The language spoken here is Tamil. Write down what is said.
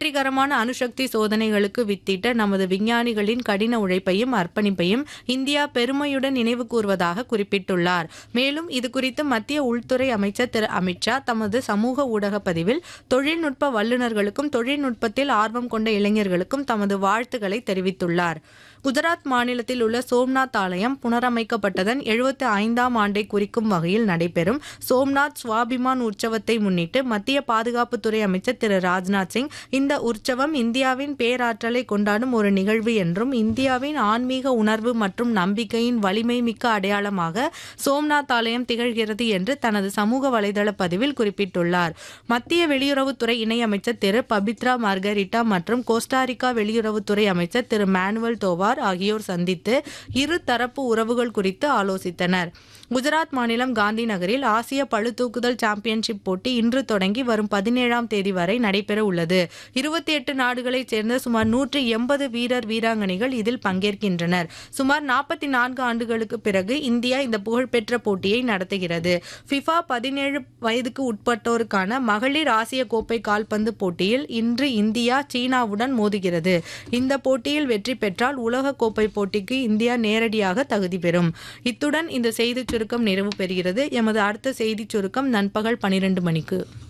வெற்றிகரமான அணுசக்தி சோதனைகளுக்கு வித்திட்ட நமது விஞ்ஞானிகளின் கடின உழைப்பையும் அர்ப்பணிப்பையும் இந்தியா பெருமையுடன் நினைவு கூர்வதாக குறிப்பிட்டுள்ளார் மேலும் இது குறித்து மத்திய உள்துறை அமைச்சர் திரு அமித்ஷா தமது சமூக ஊடக பதிவில் தொழில்நுட்ப வல்லுநர்களுக்கும் தொழில்நுட்பத்தில் ஆர்வம் கொண்ட இளைஞர்களுக்கும் தமது வாழ்த்துக்களை தெரிவித்துள்ளார் குஜராத் மாநிலத்தில் உள்ள சோம்நாத் ஆலயம் புனரமைக்கப்பட்டதன் எழுபத்தி ஐந்தாம் ஆண்டை குறிக்கும் வகையில் நடைபெறும் சோம்நாத் சுவாபிமான் உற்சவத்தை முன்னிட்டு மத்திய பாதுகாப்புத்துறை அமைச்சர் திரு ராஜ்நாத் சிங் இந்த உற்சவம் இந்தியாவின் பேராற்றலை கொண்டாடும் ஒரு நிகழ்வு என்றும் இந்தியாவின் ஆன்மீக உணர்வு மற்றும் நம்பிக்கையின் வலிமை மிக்க அடையாளமாக சோம்நாத் ஆலயம் திகழ்கிறது என்று தனது சமூக வலைதள பதிவில் குறிப்பிட்டுள்ளார் மத்திய வெளியுறவுத்துறை இணையமைச்சர் திரு பபித்ரா மார்கரிட்டா மற்றும் கோஸ்டாரிக்கா வெளியுறவுத்துறை அமைச்சர் திரு மேனுவல் தோவார் ஆகியோர் சந்தித்து இரு தரப்பு உறவுகள் குறித்து ஆலோசித்தனர் குஜராத் மாநிலம் காந்தி நகரில் ஆசிய பளுதூக்குதல் சாம்பியன்ஷிப் போட்டி இன்று தொடங்கி வரும் பதினேழாம் தேதி வரை நடைபெற உள்ளது இருபத்தி எட்டு நாடுகளைச் சேர்ந்த சுமார் நூற்றி எண்பது வீரர் வீராங்கனைகள் இதில் பங்கேற்கின்றனர் சுமார் நாற்பத்தி நான்கு ஆண்டுகளுக்கு பிறகு இந்தியா இந்த புகழ்பெற்ற போட்டியை நடத்துகிறது ஃபிஃபா பதினேழு வயதுக்கு உட்பட்டோருக்கான மகளிர் ஆசிய கோப்பை கால்பந்து போட்டியில் இன்று இந்தியா சீனாவுடன் மோதுகிறது இந்த போட்டியில் வெற்றி பெற்றால் உலக கோப்பை போட்டிக்கு இந்தியா நேரடியாக தகுதி பெறும் இத்துடன் இந்த செய்திச் சுருக்கம் நிறைவு பெறுகிறது எமது அடுத்த செய்திச் சுருக்கம் நண்பகல் பனிரெண்டு மணிக்கு